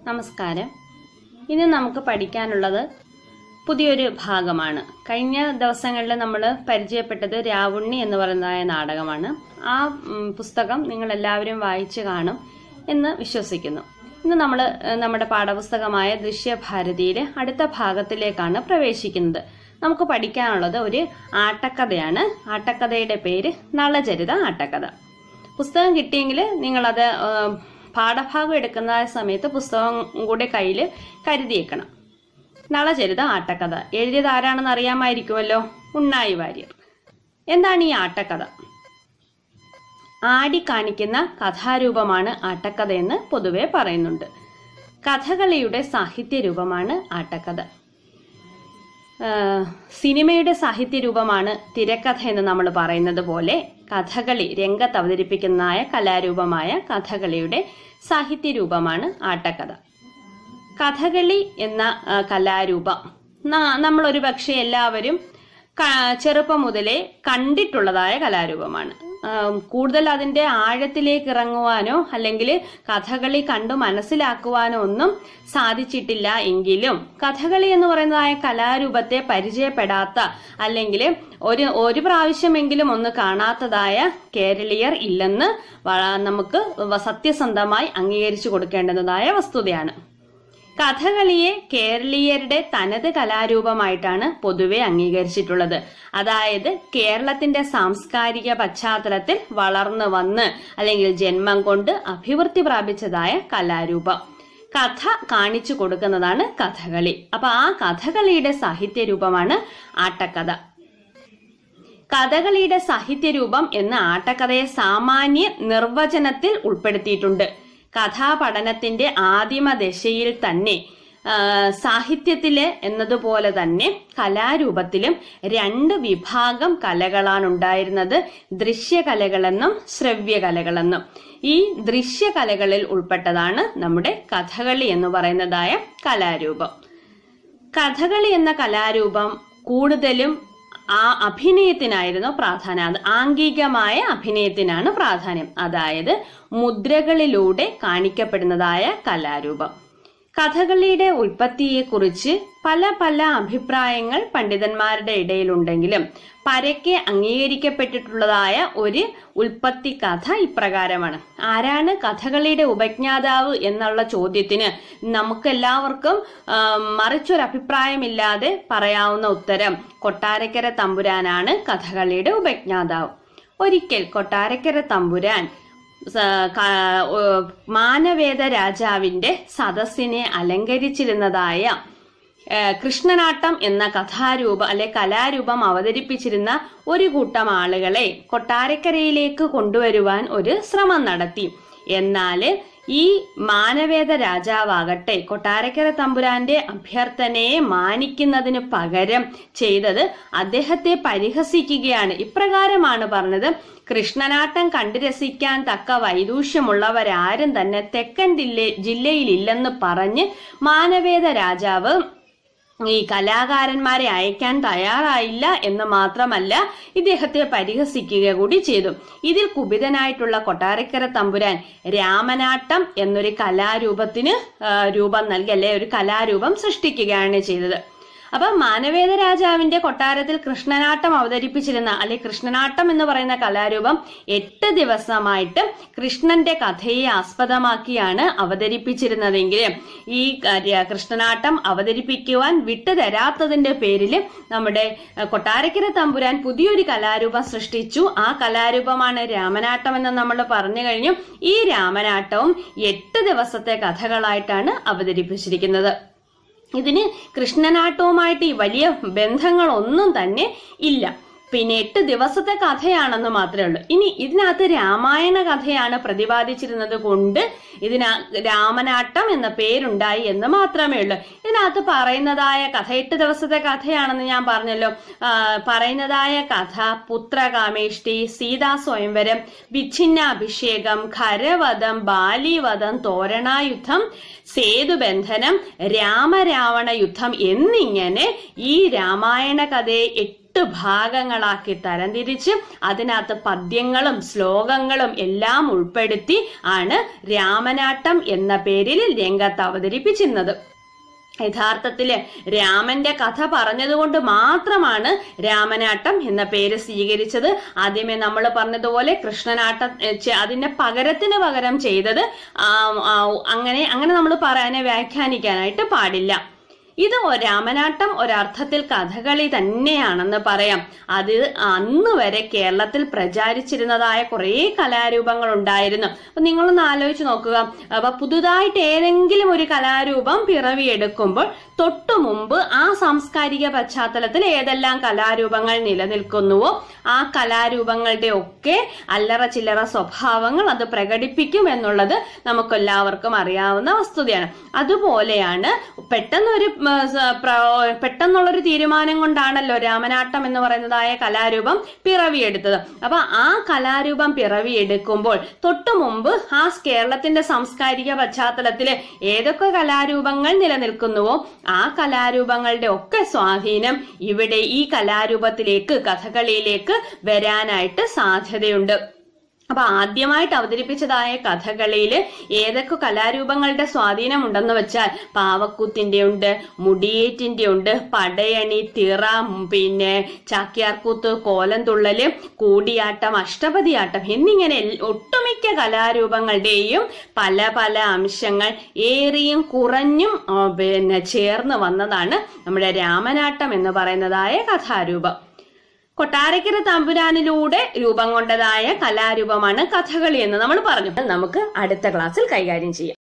നമസ്കാരം ഇന്ന് നമുക്ക് പഠിക്കാനുള്ളത് പുതിയൊരു ഭാഗമാണ് കഴിഞ്ഞ ദിവസങ്ങളിൽ നമ്മൾ പരിചയപ്പെട്ടത് രാവുണ്ണി എന്ന് പറയുന്നതായ നാടകമാണ് ആ ഉം, പുസ്തകം നിങ്ങൾ എല്ലാവരും വായിച്ചു കാണും എന്ന് വിശ്വസിക്കുന്നു ഇന്ന് നമ്മൾ നമ്മുടെ പാഠപുസ്തകമായ ദൃശ്യഭാരതിയിലെ അടുത്ത ഭാഗത്തിലേക്കാണ് പ്രവേശിക്കുന്നത് നമുക്ക് പഠിക്കാനുള്ളത് ഒരു ആട്ടക്കഥയാണ് ആട്ടക്കഥയുടെ പേര് നളചരിത ആട്ടക്കഥ പുസ്തകം കിട്ടിയെങ്കിൽ നിങ്ങളത് ആ, പാഠഭാഗം എടുക്കുന്ന സമയത്ത് പുസ്തകം കൂടെ കയ്യിൽ കരുതിയേക്കണം നളചരിത ആട്ടക്കഥ എഴുതിയത് ആരാണെന്ന് അറിയാമായിരിക്കുമല്ലോ ഉണ്ണായി വാര്യർ എന്താണ് ഈ ആട്ടക്കഥ ആടി കാണിക്കുന്ന കഥാരൂപമാണ് ആട്ടക്കഥ എന്ന് പൊതുവെ പറയുന്നുണ്ട് കഥകളിയുടെ സാഹിത്യ രൂപമാണ് ആട്ടക്കഥ ആഹ് സിനിമയുടെ സാഹിത്യ രൂപമാണ് തിരക്കഥ എന്ന് നമ്മൾ പറയുന്നത് പോലെ കഥകളി രംഗത്ത് അവതരിപ്പിക്കുന്നതായ കലാരൂപമായ കഥകളിയുടെ സാഹിത്യ രൂപമാണ് ആട്ടക്കഥ കഥകളി എന്ന ആ, കലാരൂപം ന- നമ്മളൊരു പക്ഷേ എല്ലാവരും ക- ചെറുപ്പം മുതലേ കണ്ടിട്ടുള്ളതായ കലാരൂപമാണ് ആ, കൂടുതൽ അതിന്റെ ആഴത്തിലേക്ക് ഇറങ്ങുവാനോ അല്ലെങ്കിൽ കഥകളി കണ്ടു മനസ്സിലാക്കുവാനോ ഒന്നും സാധിച്ചിട്ടില്ല എങ്കിലും കഥകളി എന്ന് പറയുന്നതായ കലാരൂപത്തെ പരിചയപ്പെടാത്ത അല്ലെങ്കിൽ ഒരു ഒരു പ്രാവശ്യമെങ്കിലും ഒന്ന് കാണാത്തതായ കേരളീയർ ഇല്ലെന്ന് വ- നമുക്ക് വ- സത്യസന്ധമായി അംഗീകരിച്ചു കൊടുക്കേണ്ടതായ വസ്തുതയാണ് കഥകളിയെ കേരളീയരുടെ തനത് കലാരൂപമായിട്ടാണ് പൊതുവെ അംഗീകരിച്ചിട്ടുള്ളത് അതായത് കേരളത്തിന്റെ സാംസ്കാരിക പശ്ചാത്തലത്തിൽ വളർന്നു വന്ന് അല്ലെങ്കിൽ ജന്മം കൊണ്ട് അഭിവൃദ്ധി പ്രാപിച്ചതായ കലാരൂപം കഥ കാണിച്ചു കൊടുക്കുന്നതാണ് കഥകളി അപ്പൊ ആ കഥകളിയുടെ സാഹിത്യ രൂപമാണ് ആട്ടക്കഥ കഥകളിയുടെ സാഹിത്യരൂപം എന്ന ആട്ടക്കഥയെ സാമാന്യ നിർവചനത്തിൽ ഉൾപ്പെടുത്തിയിട്ടുണ്ട് കഥാപഠനത്തിന്റെ ആദിമ ദശയിൽ തന്നെ ആ, സാഹിത്യത്തിലെ എന്നതുപോലെ തന്നെ കലാരൂപത്തിലും രണ്ട് വിഭാഗം കലകളാണ് ഉണ്ടായിരുന്നത് ദൃശ്യകലകളെന്നും ശ്രവ്യകലകളെന്നും ഈ ദൃശ്യകലകളിൽ ഉൾപ്പെട്ടതാണ് നമ്മുടെ കഥകളി എന്ന് പറയുന്നതായ കലാരൂപം കഥകളി എന്ന കലാരൂപം കൂടുതലും ആ അഭിനയത്തിനായിരുന്നു പ്രാധാന്യം അത് ആംഗികമായ അഭിനയത്തിനാണ് പ്രാധാന്യം അതായത് മുദ്രകളിലൂടെ കാണിക്കപ്പെടുന്നതായ കലാരൂപം കഥകളിയുടെ ഉൽപ്പത്തിയെക്കുറിച്ച് പല പല അഭിപ്രായങ്ങൾ പണ്ഡിതന്മാരുടെ ഇടയിലുണ്ടെങ്കിലും പരക്കെ അംഗീകരിക്കപ്പെട്ടിട്ടുള്ളതായ ഒരു ഉൽപ്പത്തി കഥ ഇപ്രകാരമാണ് ആരാണ് കഥകളിയുടെ ഉപജ്ഞാതാവ് എന്നുള്ള ചോദ്യത്തിന് നമുക്കെല്ലാവർക്കും ആ, മറിച്ചൊരു അഭിപ്രായമില്ലാതെ പറയാവുന്ന ഉത്തരം കൊട്ടാരക്കര തമ്പുരാനാണ് കഥകളിയുടെ ഉപജ്ഞാതാവ് ഒരിക്കൽ കൊട്ടാരക്കര തമ്പുരാൻ സ- ക- ഓ, മാനവേദ രാജാവിന്റെ സദസ്സിനെ അലങ്കരിച്ചിരുന്നതായ ഏ, കൃഷ്ണനാട്ടം എന്ന കഥാരൂപം അല്ലെ കലാരൂപം അവതരിപ്പിച്ചിരുന്ന ഒരു കൂട്ടം ആളുകളെ കൊട്ടാരക്കരയിലേക്ക് കൊണ്ടുവരുവാൻ ഒരു ശ്രമം നടത്തി എന്നാല് ഈ മാനവേദ രാജാവാകട്ടെ കൊട്ടാരക്കര തമ്പുരാന്റെ അഭ്യർത്ഥനയെ മാനിക്കുന്നതിന് പകരം ചെയ്തത് അദ്ദേഹത്തെ പരിഹസിക്കുകയാണ് ഇപ്രകാരമാണ് പറഞ്ഞത് കൃഷ്ണനാട്ടം കണ്ടു രസിക്കാൻ തക്ക വൈദൂഷ്യമുള്ളവരാരും തന്നെ തെക്കൻ ജില്ല ജില്ലയിലില്ലെന്ന് പറഞ്ഞ് മാനവേദ രാജാവ് ഈ കലാകാരന്മാരെ അയക്കാൻ തയ്യാറായില്ല എന്ന് മാത്രമല്ല ഇദ്ദേഹത്തെ പരിഹസിക്കുക കൂടി ചെയ്തു ഇതിൽ കുപിതനായിട്ടുള്ള കൊട്ടാരക്കര തമ്പുരാൻ രാമനാട്ടം എന്നൊരു കലാരൂപത്തിന് ആ, രൂപം നൽകി അല്ലെ ഒരു കലാരൂപം സൃഷ്ടിക്കുകയാണ് ചെയ്തത് അപ്പൊ മാനവേദ രാജാവിന്റെ കൊട്ടാരത്തിൽ കൃഷ്ണനാട്ടം അവതരിപ്പിച്ചിരുന്ന അല്ലെ കൃഷ്ണനാട്ടം എന്ന് പറയുന്ന കലാരൂപം എട്ട് ദിവസമായിട്ട് കൃഷ്ണന്റെ കഥയെ ആസ്പദമാക്കിയാണ് അവതരിപ്പിച്ചിരുന്നതെങ്കിൽ ഈ കാര്യ- കൃഷ്ണനാട്ടം അവതരിപ്പിക്കുവാൻ വിട്ടുതരാത്തതിന്റെ പേരിൽ നമ്മുടെ അഹ്, കൊട്ടാരക്കര തമ്പുരാൻ പുതിയൊരു കലാരൂപം സൃഷ്ടിച്ചു ആ കലാരൂപമാണ് രാമനാട്ടം എന്ന് നമ്മൾ പറഞ്ഞു കഴിഞ്ഞു ഈ രാമനാട്ടവും എട്ട് ദിവസത്തെ കഥകളായിട്ടാണ് അവതരിപ്പിച്ചിരിക്കുന്നത് ഇതിന് കൃഷ്ണനാട്ടവുമായിട്ട് ഈ വലിയ ബന്ധങ്ങളൊന്നും തന്നെ ഇല്ല പിന്നെ എട്ട് ദിവസത്തെ കഥയാണെന്ന് മാത്രമേ ഉള്ളൂ ഇനി ഇതിനകത്ത് രാമായണ കഥയാണ് പ്രതിപാദിച്ചിരുന്നത് കൊണ്ട് ഇതിന രാമനാട്ടം എന്ന പേരുണ്ടായി എന്ന് മാത്രമേ ഉള്ളൂ ഇതിനകത്ത് പറയുന്നതായ കഥ എട്ട് ദിവസത്തെ കഥയാണെന്ന് ഞാൻ പറഞ്ഞല്ലോ ആ, പറയുന്നതായ കഥ പുത്രകാമേഷ്ടി സീതാ സ്വയംവരം വിച്ഛിന്നാഭിഷേകം ഖരവധം ബാലിവധം തോരണായുദ്ധം സേതുബന്ധനം രാമരാവണ യുദ്ധം എന്നിങ്ങനെ ഈ രാമായണ കഥയെ എട്ട് എട്ട് ഭാഗങ്ങളാക്കി തരംതിരിച്ച് അതിനകത്ത് പദ്യങ്ങളും ശ്ലോകങ്ങളും എല്ലാം ഉൾപ്പെടുത്തി ആണ് രാമനാട്ടം എന്ന പേരിൽ രംഗത്ത് അവതരിപ്പിച്ചിരുന്നത് യഥാർത്ഥത്തില് രാമന്റെ കഥ പറഞ്ഞതുകൊണ്ട് മാത്രമാണ് രാമനാട്ടം എന്ന പേര് സ്വീകരിച്ചത് ആദ്യമേ നമ്മൾ പറഞ്ഞതുപോലെ കൃഷ്ണനാട്ടം ഏ, ചെ- അതിന്റെ പകരത്തിന് പകരം ചെയ്തത് ആ, ആ, അങ്ങനെ അങ്ങനെ നമ്മൾ പറയാനെ വ്യാഖ്യാനിക്കാനായിട്ട് പാടില്ല ഇത് ഒ- രാമനാട്ടം ഒരർത്ഥത്തിൽ കഥകളി തന്നെയാണെന്ന് പറയാം അത് അന്ന് വരെ കേരളത്തിൽ പ്രചാരിച്ചിരുന്നതായ കുറേ കലാരൂപങ്ങൾ ഉണ്ടായിരുന്നു അപ്പൊ നിങ്ങളൊന്ന് ആലോചിച്ച് നോക്കുക അപ്പൊ പുതുതായിട്ട് ഏതെങ്കിലും ഒരു കലാരൂപം പിറവിയെടുക്കുമ്പോൾ തൊട്ടു മുമ്പ് ആ സാംസ്കാരിക പശ്ചാത്തലത്തിൽ ഏതെല്ലാം കലാരൂപങ്ങൾ നിലനിൽക്കുന്നുവോ ആ കലാരൂപങ്ങളുടെ ഒക്കെ അല്ലറ ചില്ലറ സ്വഭാവങ്ങൾ അത് പ്രകടിപ്പിക്കും എന്നുള്ളത് നമുക്കെല്ലാവർക്കും അറിയാവുന്ന വസ്തുതയാണ് അതുപോലെയാണ് പെട്ടെന്നൊരു ഉം, സ- പ്ര- പെട്ടെന്നുള്ളൊരു തീരുമാനം കൊണ്ടാണല്ലോ രാമനാട്ടം എന്ന് പറയുന്നതായ കലാരൂപം പിറവിയെടുത്തത് അപ്പൊ ആ കലാരൂപം പിറവിയെടുക്കുമ്പോൾ തൊട്ടു മുമ്പ് ആ കേരളത്തിന്റെ സാംസ്കാരിക പശ്ചാത്തലത്തില് ഏതൊക്കെ കലാരൂപങ്ങൾ നിലനിൽക്കുന്നുവോ ആ കലാരൂപങ്ങളുടെ ഒക്കെ സ്വാധീനം ഇവിടെ ഈ കലാരൂപത്തിലേക്ക് കഥകളിയിലേക്ക് വരാനായിട്ട് സാധ്യതയുണ്ട് അപ്പൊ ആദ്യമായിട്ട് അവതരിപ്പിച്ചതായ കഥകളിയില് ഏതൊക്കെ കലാരൂപങ്ങളുടെ സ്വാധീനം ഉണ്ടെന്ന് വെച്ചാൽ പാവക്കൂത്തിന്റെ ഉണ്ട് മുടിയേറ്റിന്റെ ഉണ്ട് പടയണി തിറ ഉം, പിന്നെ ചാക്യാർകൂത്ത് കോലംതുള്ളല് കൂടിയാട്ടം അഷ്ടപതിയാട്ടം എന്നിങ്ങനെ എൽ- ഒട്ടുമിക്ക കലാരൂപങ്ങളുടെയും പല പല അംശങ്ങൾ ഏറിയും കുറഞ്ഞും ആ, പിന്നെ ചേർന്ന് വന്നതാണ് നമ്മുടെ രാമനാട്ടം എന്ന് പറയുന്നതായ കഥാരൂപം കൊട്ടാരക്കര തമ്പുരാനിലൂടെ രൂപം കൊണ്ടതായ കലാരൂപമാണ് കഥകളി എന്ന് നമ്മൾ പറഞ്ഞു നമുക്ക് അടുത്ത ക്ലാസ്സിൽ കൈകാര്യം ചെയ്യാം